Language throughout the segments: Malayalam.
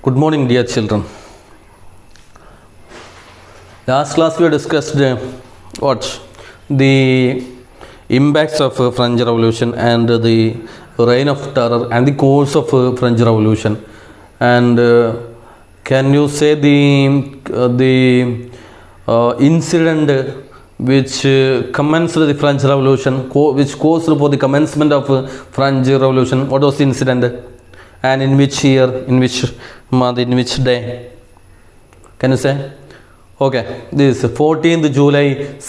Good morning, dear children. Last class we discussed uh, what the impacts of uh, French Revolution and uh, the reign of terror and the course of uh, French Revolution. And uh, can you say the uh, the uh, incident which uh, commenced the French Revolution, co- which caused for the commencement of uh, French Revolution? What was the incident? And in which year? In which month? In which day? Can you say? Okay, this is 14th July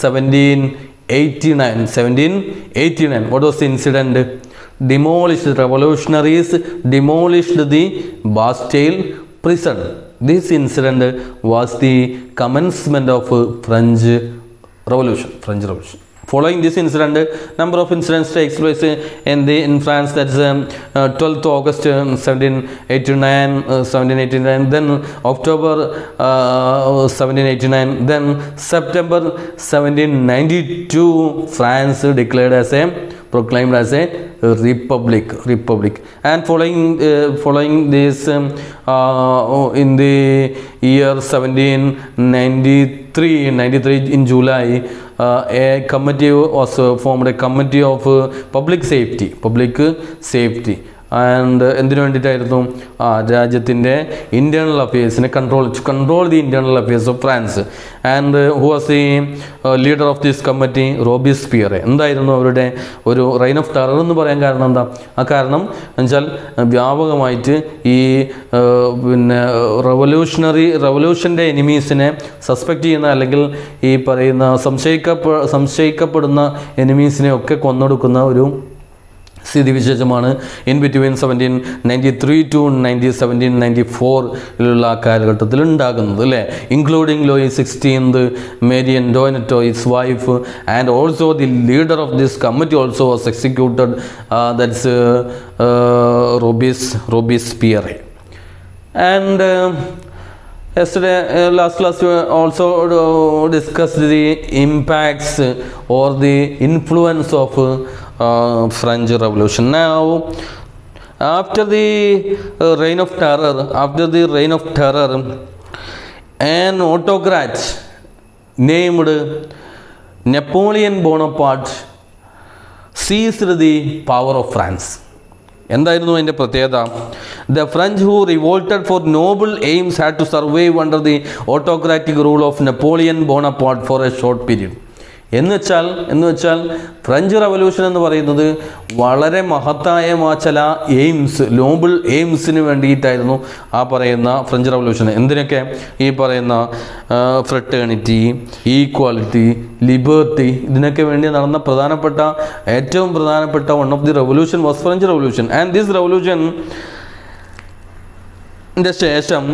1789. 1789. What was the incident? Demolished revolutionaries demolished the Bastille prison. This incident was the commencement of uh, French Revolution. French Revolution. Following this incident, number of incidents takes place in the in France. That's um, uh, 12th August um, 1789, uh, 1789. Then October uh, 1789. Then September 1792, France declared as a proclaimed as a republic. Republic. And following uh, following this um, uh, in the year 1793, 93 in July. uh, a committee was uh, formed a committee of uh, public safety public safety and എന്തിനു വേണ്ടിയിട്ടായിരുന്നു ആ രാജ്യത്തിൻ്റെ ഇൻറ്റേർണൽ അഫയേഴ്സിനെ control control the internal affairs of France and who was the leader of this committee Robespierre എന്തായിരുന്നു അവരുടെ ഒരു റൈൻ ഓഫ് ടെറർ എന്ന് പറയാൻ കാരണം എന്താ ആ കാരണം എന്നുവെച്ചാൽ വ്യാപകമായിട്ട് ഈ ആ, പിന്നെ റവല്യൂഷണറി റവല്യൂഷൻ്റെ എനിമീസിനെ സസ്പെക്റ്റ് ചെയ്യുന്ന അല്ലെങ്കിൽ ഈ പറയുന്ന സംശയിക്കപ്പെ സംശയിക്കപ്പെടുന്ന എനിമീസിനെ ഒക്കെ കൊന്നൊടുക്കുന്ന ഒരു സ്ഥിതിവിശേഷമാണ് in between seventeen ninety three to ninety seventeen ninety ഫോറിലുള്ള കാലഘട്ടത്തിൽ ഉണ്ടാകുന്നത് അല്ലേ including Louis sixteenth Marie Antoinette his wife and also the leader of this committee also was executed that's Robespierre Robespierre and uh, yesterday uh, last class we also uh, discussed the impacts uh, or the influence of uh, uh, french revolution now after the uh, reign of terror after the reign of terror an autocrat named napoleon bonaparte seized the power of france എന്തായിരുന്നു അതിൻ്റെ പ്രത്യേകത the French who revolted for noble aims had to survive under the autocratic rule of Napoleon Bonaparte for a short period എന്ന് വെച്ചാൽ എന്ന് വെച്ചാൽ ഫ്രഞ്ച് റവല്യൂഷൻ എന്ന് പറയുന്നത് വളരെ മഹത്തായ ആ ചില എയിംസ് നോബിൾ എയിംസിന് വേണ്ടിയിട്ടായിരുന്നു ആ പറയുന്ന ഫ്രഞ്ച് റവല്യൂഷൻ എന്തിനൊക്കെ ഈ പറയുന്ന ഫ്രട്ടേണിറ്റി ഈക്വാലിറ്റി ലിബർട്ടി ഇതിനൊക്കെ വേണ്ടി നടന്ന പ്രധാനപ്പെട്ട ഏറ്റവും പ്രധാനപ്പെട്ട one of the revolution was French revolution and this revolution ശേഷം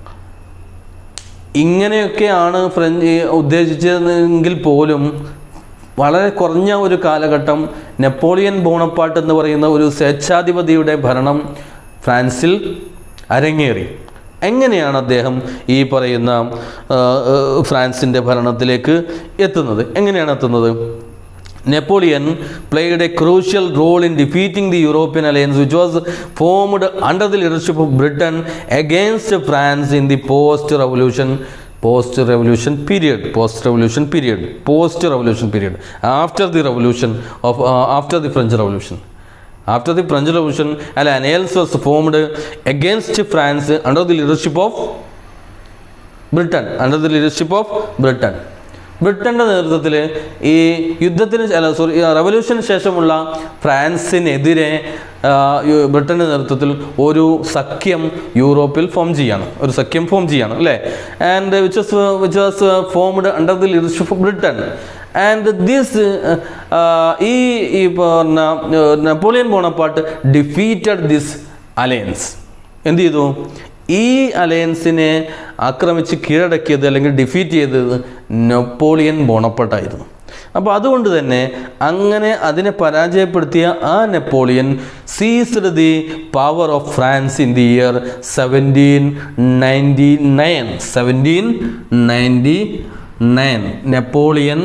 ഇങ്ങനെയൊക്കെയാണ് ഫ്രഞ്ച് ഉദ്ദേശിച്ചതെങ്കിൽ പോലും വളരെ കുറഞ്ഞ ഒരു കാലഘട്ടം നെപ്പോളിയൻ ബോണപ്പാട്ട് എന്ന് പറയുന്ന ഒരു സ്വേച്ഛാധിപതിയുടെ ഭരണം ഫ്രാൻസിൽ അരങ്ങേറി എങ്ങനെയാണ് അദ്ദേഹം ഈ പറയുന്ന ആ, ആ, ഫ്രാൻസിൻ്റെ ഭരണത്തിലേക്ക് എത്തുന്നത് എങ്ങനെയാണ് എത്തുന്നത് Napoleon played a crucial role in defeating the European alliance, which was formed under the leadership of Britain against France in the post-revolution post-revolution period. Post-revolution period. Post-revolution period. After the revolution of uh, after the French Revolution. After the French Revolution, an alliance was formed against France under the leadership of Britain under the leadership of Britain ബ്രിട്ടൻ്റെ നേതൃത്വത്തിൽ ഈ യുദ്ധത്തിന് അല്ല സോറി റവല്യൂഷന് ശേഷമുള്ള ഫ്രാൻസിനെതിരെ ആ, യു- ബ്രിട്ടൻ്റെ നേതൃത്വത്തിൽ ഒരു സഖ്യം യൂറോപ്പിൽ ഫോം ചെയ്യാണ് ഒരു സഖ്യം ഫോം ചെയ്യാണ് അല്ലേ and which was which was formed under the leadership of Britain and this ഈ ഈ പറഞ്ഞ Napoleon Bonaparte defeated this alliance എന്ത് ചെയ്തു ഈ അലയൻസിനെ ആക്രമിച്ച് കീഴടക്കിയത് അല്ലെങ്കിൽ ഡിഫീറ്റ് ചെയ്തത് നെപ്പോളിയൻ ബോണപ്പാട്ടായിരുന്നു അപ്പോൾ അതുകൊണ്ട് തന്നെ അങ്ങനെ അതിനെ പരാജയപ്പെടുത്തിയ ആ Napoleon seized the power of France in the year seventeen ninety nine seventeen ninety nine Napoleon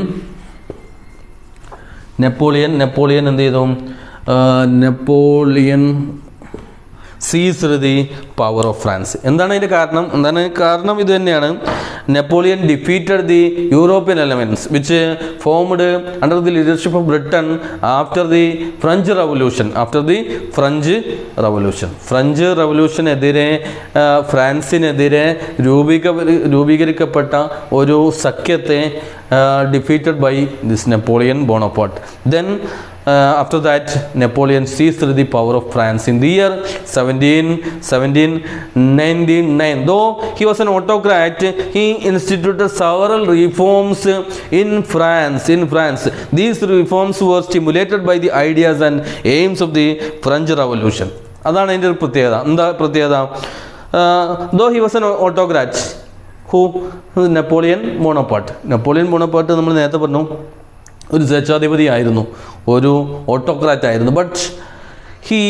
Napoleon Napoleon എന്ത് ചെയ്തു ആ, നെപ്പോളിയൻ സീസ് ദി പവർ ഓഫ് ഫ്രാൻസ് എന്താണ് അതിൻ്റെ കാരണം എന്താണ് കാരണം ഇത് തന്നെയാണ് Napoleon defeated the European elements which formed under the leadership of Britain after the French revolution after the French revolution French റവല്യൂഷനെതിരെ ആ, ഫ്രാൻസിനെതിരെ രൂപീക രൂപീകരിക്കപ്പെട്ട ഒരു സഖ്യത്തെ defeated by this Napoleon Bonaparte then after that napoleon seized the power of france in the year 17 1799 though he was an autocrat he instituted several reforms in france in france these reforms were stimulated by the ideas and aims of the french revolution അതാണ് അതിൻ്റെ ഒരു പ്രത്യേകത എന്താ പ്രത്യേകത though he was an autocrat who Napoleon Bonaparte Napoleon Bonaparte നമ്മൾ നേരത്തെ പറഞ്ഞു ഒരു സ്വേച്ഛാധിപതി ആയിരുന്നു ഒരു ഓട്ടോക്രാറ്റ് ആയിരുന്നു but he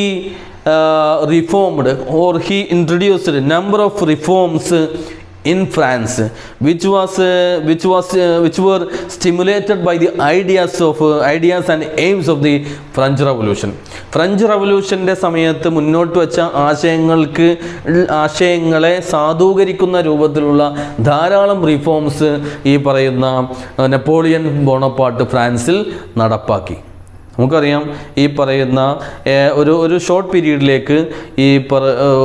reformed or he introduced number of reforms in France, which was uh, which was uh, which were stimulated by the ideas of uh, ideas and aims of the French Revolution. French റവല്യൂഷൻ്റെ സമയത്ത് മുന്നോട്ട് വെച്ച ആശയങ്ങൾക്ക് ആശയങ്ങളെ സാധൂകരിക്കുന്ന രൂപത്തിലുള്ള ധാരാളം റിഫോംസ് ഈ പറയുന്ന uh, നെപ്പോളിയൻ ബോണപ്പാട്ട് ഫ്രാൻസിൽ നടപ്പാക്കി നമുക്കറിയാം ഈ പറയുന്ന ഏഹ്, ഒരു ഒരു ഷോർട്ട് പീരീഡിലേക്ക് ഈ പറ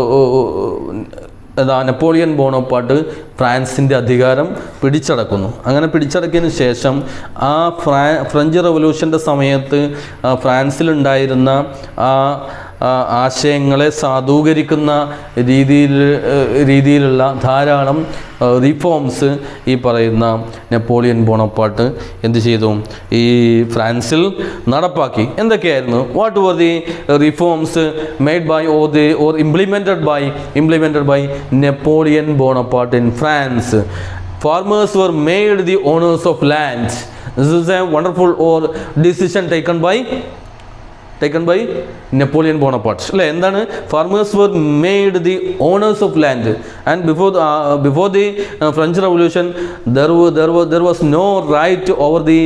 എന്താ നെപ്പോളിയൻ ബോണപ്പാട്ട് ഫ്രാൻസിൻ്റെ അധികാരം പിടിച്ചടക്കുന്നു അങ്ങനെ പിടിച്ചടക്കിയതിന് ശേഷം ആ ഫ്രാ ഫ്രഞ്ച് റവല്യൂഷൻ്റെ സമയത്ത് ആ, ഫ്രാൻസിലുണ്ടായിരുന്ന ആ ആ, ആശയങ്ങളെ സാധൂകരിക്കുന്ന രീതിയിൽ ഏഹ്, രീതിയിലുള്ള ധാരാളം റിഫോംസ് ഈ പറയുന്ന നെപ്പോളിയൻ ബോണപ്പാട്ട് എന്ത് ചെയ്തു ഈ ഫ്രാൻസിൽ നടപ്പാക്കി എന്തൊക്കെയായിരുന്നു what were the reforms made by or the or implemented by implemented by Napoleon Bonaparte in France farmers were made the owners of land this is a wonderful or decision taken by taken by Napoleon Bonaparte അല്ലേ എന്താണ് farmers were made the owners of land and before before the French revolution there there there was no right over the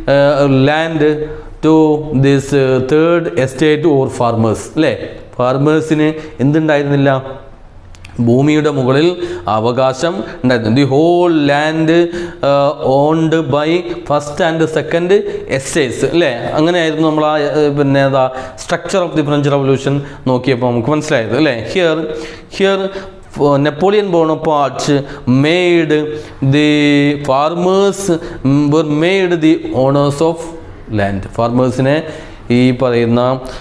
land to this third estate or farmers അല്ലേ ഫാർമേഴ്സിന് എന്തുണ്ടായിരുന്നില്ല ഭൂമിയുടെ മുകളിൽ അവകാശം ഉണ്ടായിരുന്നു the whole land owned by first and second estates അല്ലേ അങ്ങനെയായിരുന്നു നമ്മൾ ആ ഏർ, പിന്നെ ഏതാ structure of the French revolution നോക്കിയപ്പോൾ നമുക്ക് മനസ്സിലായത് അല്ലേ here here Napoleon Bonaparte made the farmers made the owners of land ഫാർമേഴ്സിനെ ഈ പറയുന്ന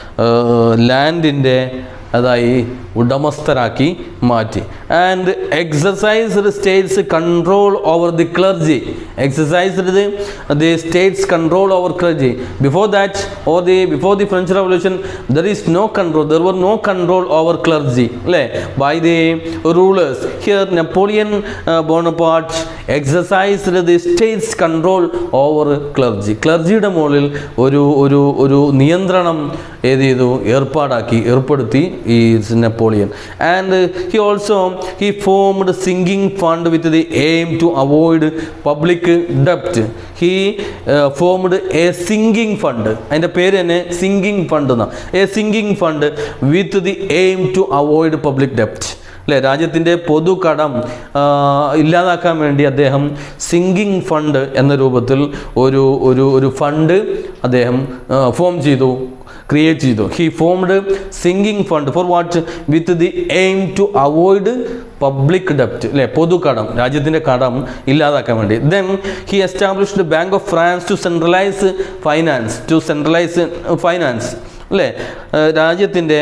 ലാൻഡിൻ്റെ അതായി ഉടമസ്ഥരാക്കി മാറ്റി and exercised state's control over the clergy exercised the state's control over clergy before that or the before the French revolution there is no control there were no control over clergy അല്ലേ by the rulers here Napoleon Bonaparte exercised the state's control over clergy ക്ലർജിയുടെ മുകളിൽ ഒരു ഒരു ഒരു നിയന്ത്രണം ഏത് ചെയ്തു ഏർപ്പാടാക്കി ഏർപ്പെടുത്തി ഈ Napoleon and he also he formed sinking fund with the aim to avoid public ഡെപ്റ്റ് he formed a sinking fund അതിൻ്റെ പേര് തന്നെ സിംഗിങ് ഫണ്ട് എന്നാണ് a sinking fund with the aim to avoid public ഡെപ്റ്റ് അല്ലേ രാജ്യത്തിൻ്റെ പൊതുകടം ആ, ഇല്ലാതാക്കാൻ വേണ്ടി അദ്ദേഹം സിംഗിങ് ഫണ്ട് എന്ന രൂപത്തിൽ ഒരു ഒരു ഒരു ഫണ്ട് അദ്ദേഹം ഫോം ചെയ്തു ക്രിയേറ്റ് ചെയ്തു he formed sinking fund for what with the aim to avoid public ഡെപ്റ്റ് അല്ലേ പൊതുകടം രാജ്യത്തിൻ്റെ കടം ഇല്ലാതാക്കാൻ വേണ്ടി then he established bank of France to centralise finance to centralise finance അല്ലേ രാജ്യത്തിൻ്റെ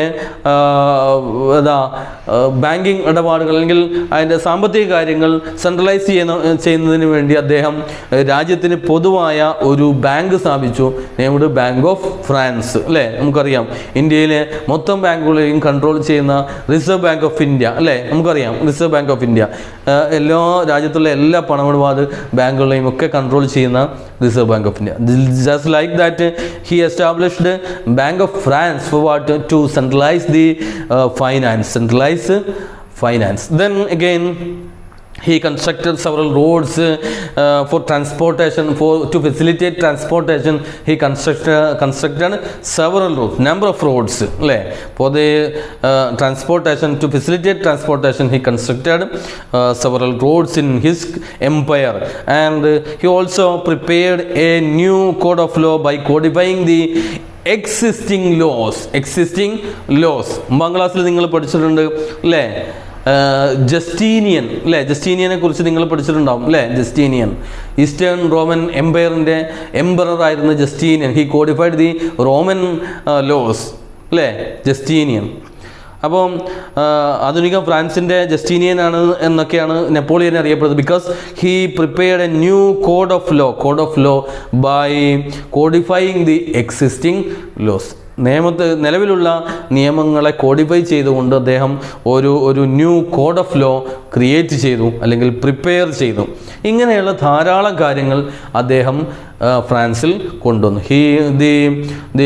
എന്താ ബാങ്കിങ് ഇടപാടുകൾ അല്ലെങ്കിൽ അതിൻ്റെ സാമ്പത്തിക കാര്യങ്ങൾ സെൻട്രലൈസ് ചെയ്യുന്ന ചെയ്യുന്നതിന് വേണ്ടി അദ്ദേഹം ഏഹ്, രാജ്യത്തിന് പൊതുവായ ഒരു ബാങ്ക് സ്ഥാപിച്ചു നെയ്മഡ് ബാങ്ക് ഓഫ് ഫ്രാൻസ് അല്ലേ നമുക്കറിയാം ഇന്ത്യയിലെ മൊത്തം ബാങ്കുകളെയും കൺട്രോൾ ചെയ്യുന്ന റിസർവ് ബാങ്ക് ഓഫ് ഇന്ത്യ അല്ലേ നമുക്കറിയാം റിസർവ് ബാങ്ക് ഓഫ് ഇന്ത്യ ഏഹ്, എല്ലാ രാജ്യത്തുള്ള എല്ലാ പണമിടപാട് ബാങ്കുകളെയും ഒക്കെ കൺട്രോൾ ചെയ്യുന്ന Reserve Bank of India just like that he established bank of France for what to centralise the finance centralise finance then again he constructed several roads uh, for transportation for to facilitate transportation he constructed constructed several roads number of roads അല്ലേ for the uh, transportation to facilitate transportation he constructed uh, several roads in his empire and uh, he also prepared a new code of law by codifying the existing laws existing laws ഒമ്പതാം ക്ലാസ്സിൽ നിങ്ങൾ പഠിച്ചിട്ടുണ്ട് അല്ലേ ജസ്റ്റീനിയൻ അല്ലേ ജസ്റ്റീനിയനെ കുറിച്ച് നിങ്ങൾ പഠിച്ചിട്ടുണ്ടാവും അല്ലേ ജസ്റ്റീനിയൻ ഈസ്റ്റേൺ റോമൻ എംപയറിൻ്റെ എംപറർ ആയിരുന്ന Justinian he codified the Roman laws അല്ലേ ജസ്റ്റീനിയൻ അപ്പം ആ, ആധുനിക ഫ്രാൻസിൻ്റെ ജസ്റ്റീനിയനാണ് എന്നൊക്കെയാണ് നെപ്പോളിയൻ അറിയപ്പെടുന്നത് because he prepared a new code of law code of law by codifying the existing laws നിയമത്തെ നിലവിലുള്ള നിയമങ്ങളെ കോഡിഫൈ ചെയ്തുകൊണ്ട് അദ്ദേഹം ഒരു ഒരു new code of law create ചെയ്തു അല്ലെങ്കിൽ പ്രിപ്പയർ ചെയ്തു ഇങ്ങനെയുള്ള ധാരാളം കാര്യങ്ങൾ അദ്ദേഹം ആ, ഫ്രാൻസിൽ കൊണ്ടുവന്നു he the the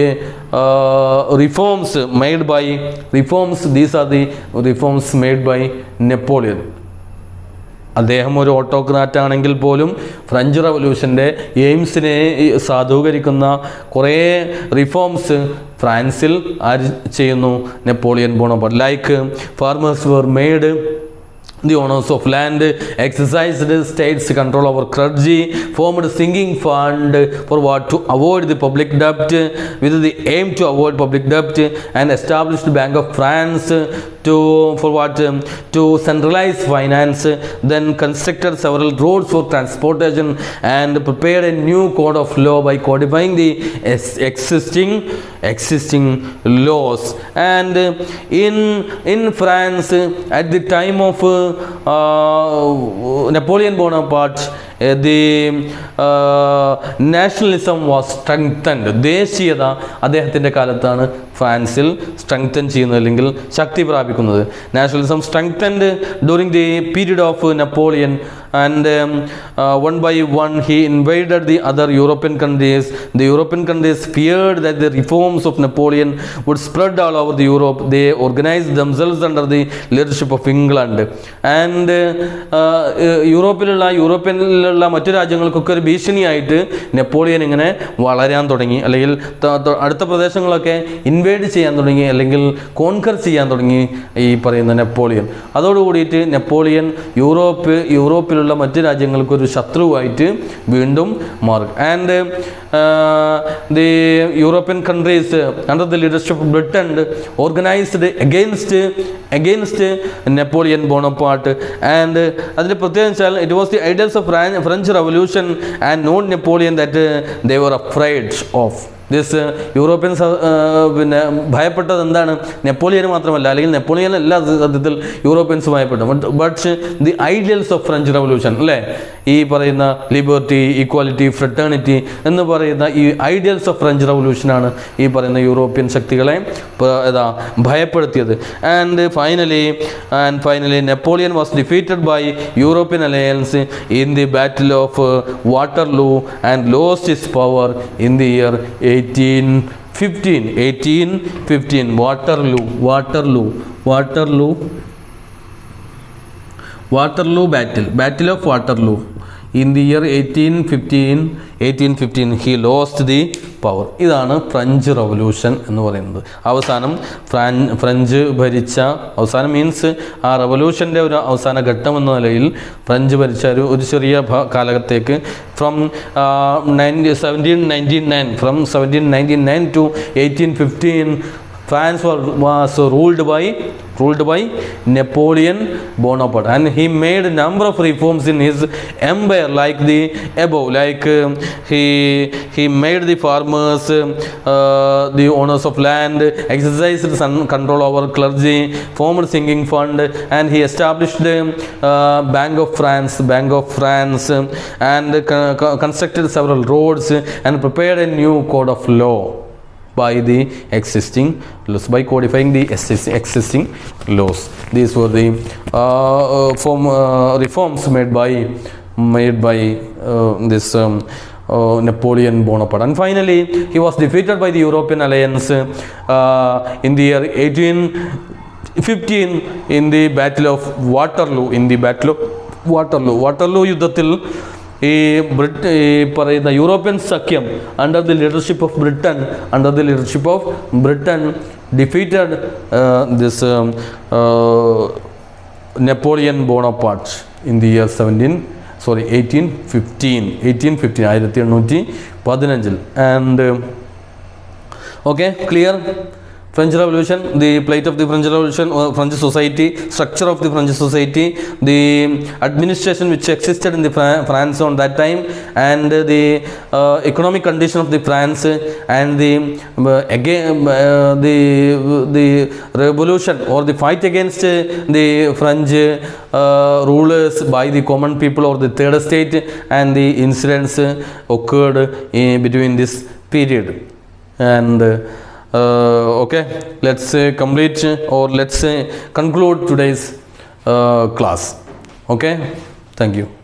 reforms made by reforms these are the reforms made by Napoleon അദ്ദേഹം ഒരു ഓട്ടോക്രാറ്റ് ആണെങ്കിൽ പോലും ഫ്രഞ്ച് റവല്യൂഷൻ്റെ എയിംസിനെ ഈ സാധൂകരിക്കുന്ന കുറേ റിഫോംസ് ഫ്രാൻസിൽ ആര് ചെയ്യുന്നു Napoleon Bonaparte like farmers were made The owners of land exercised states control over clergy, formed a sinking fund for what to avoid the public debt, with the aim to avoid public debt, and established Bank of France to for what um, to centralize finance. Then constructed several roads for transportation and prepared a new code of law by codifying the ex- existing existing laws. And uh, in in France uh, at the time of uh, uh, Napoleon Bonaparte, uh, the uh, nationalism was strengthened. ദേശീയത അദ്ദേഹത്തിൻ്റെ കാലത്താണ് ഫ്രാൻസിൽ സ്ട്രെങ്തൻ ചെയ്യുന്നത് അല്ലെങ്കിൽ ശക്തി പ്രാപിക്കുന്നത് nationalism strengthened during the period of Napoleon and one by one he invaded the other European countries the European countries feared that the reforms of Napoleon would spread all over the Europe they organise themselves under the leadership of England and യൂറോപ്പിലുള്ള യൂറോപ്യനിലുള്ള മറ്റു രാജ്യങ്ങൾക്കൊക്കെ ഒരു ഭീഷണിയായിട്ട് നെപ്പോളിയൻ ഇങ്ങനെ വളരാൻ തുടങ്ങി അല്ലെങ്കിൽ ത- ത- അടുത്ത പ്രദേശങ്ങളൊക്കെ ഇൻവേഡ് ചെയ്യാൻ തുടങ്ങി അല്ലെങ്കിൽ കോൺകർ ചെയ്യാൻ തുടങ്ങി ഈ പറയുന്ന നെപ്പോളിയൻ അതോടുകൂടിയിട്ട് നെപ്പോളിയൻ യൂറോപ്പ് യൂറോപ്പിലുള്ള മറ്റ് രാജ്യങ്ങൾക്ക് ഒരു ശത്രുവായിട്ട് വീണ്ടും മാറും and the European countries under the leadership of Britain organised against against Napoleon Bonaparte and അതിൻ്റെ പ്രത്യേകത വെച്ചാൽ it was the ideals of French revolution and non Napoleon that they were afraid of this European സ- ആ, പിന്നെ ഭയപ്പെട്ടത് എന്താണ് നെപ്പോളിയൻ മാത്രമല്ല അല്ലെങ്കിൽ നെപ്പോളിയൻ അല്ല അത് സത്യത്തിൽ യൂറോപ്യൻസ് ഭയപ്പെട്ടു but the ideals of French revolution അല്ലേ ഈ പറയുന്ന ലിബർട്ടി ഈക്വാലിറ്റി ഫ്രട്ടേണിറ്റി എന്ന് പറയുന്ന ഈ ഐഡിയൽസ് ഓഫ് ഫ്രഞ്ച് റവല്യൂഷനാണ് ഈ പറയുന്ന യൂറോപ്യൻ ശക്തികളെ പ- ഏതാ ഭയപ്പെടുത്തിയത് and finally and finally Napoleon was defeated by European alliance in the battle of Waterloo and lost his power in the year eighteen fifteen eighteen fifteen Waterloo Waterloo Waterloo Waterloo battle battle of Waterloo in the year eighteen fifteen eighteen fifteen he lost the power ഇതാണ് ഫ്രഞ്ച് റവല്യൂഷൻ എന്ന് പറയുന്നത് അവസാനം ഫ്രാൻ ഫ്രഞ്ച് ഭരിച്ച അവസാനം മീൻസ് ആ റവല്യൂഷൻ്റെ ഒരു അവസാന ഘട്ടം എന്ന നിലയിൽ ഫ്രഞ്ച് ഭരിച്ച ഒരു ഒരു ചെറിയ ഭ- കാലഘട്ടത്തേക്ക് from ninety seventeen nineteen nine from seventeen nineteen nine to eighteen fifteen France was, was ruled by ruled by Napoleon Bonaparte, and he made a number of reforms in his empire, like the above, like uh, he he made the farmers, uh, the owners of land, exercised some control over clergy, formed sinking fund, and he established the uh, Bank of France, Bank of France, and co- co- constructed several roads and prepared a new code of law by the existing laws by codifying the exist- existing laws these were the uh, uh, form uh, reforms made by made by uh, this um, uh, Napoleon Bonaparte and finally he was defeated by the European alliance uh, in the year 1815 in the battle of Waterloo in the battle of Waterloo Waterloo യുദ്ധത്തിൽ ഈ ബ്രിട്ട് ഈ പറയുന്ന യൂറോപ്യൻ സഖ്യം under the leadership of Britain under the leadership of Britain defeated this Napoleon Bonaparte in the year seventeen sorry eighteen fifteen eighteen fifteen ആയിരത്തി എണ്ണൂറ്റി പതിനഞ്ചിൽ and okay clear french revolution the plight of the french revolution uh, french society structure of the french society the administration which existed in the Fra- france on that time and the uh, economic condition of the france and the uh, again uh, the the revolution or the fight against uh, the french uh, rulers by the common people or the third estate and the incidents uh, occurred in between this period and uh, uh, okay let's uh, complete uh, or let's uh, conclude today's uh, class okay thank you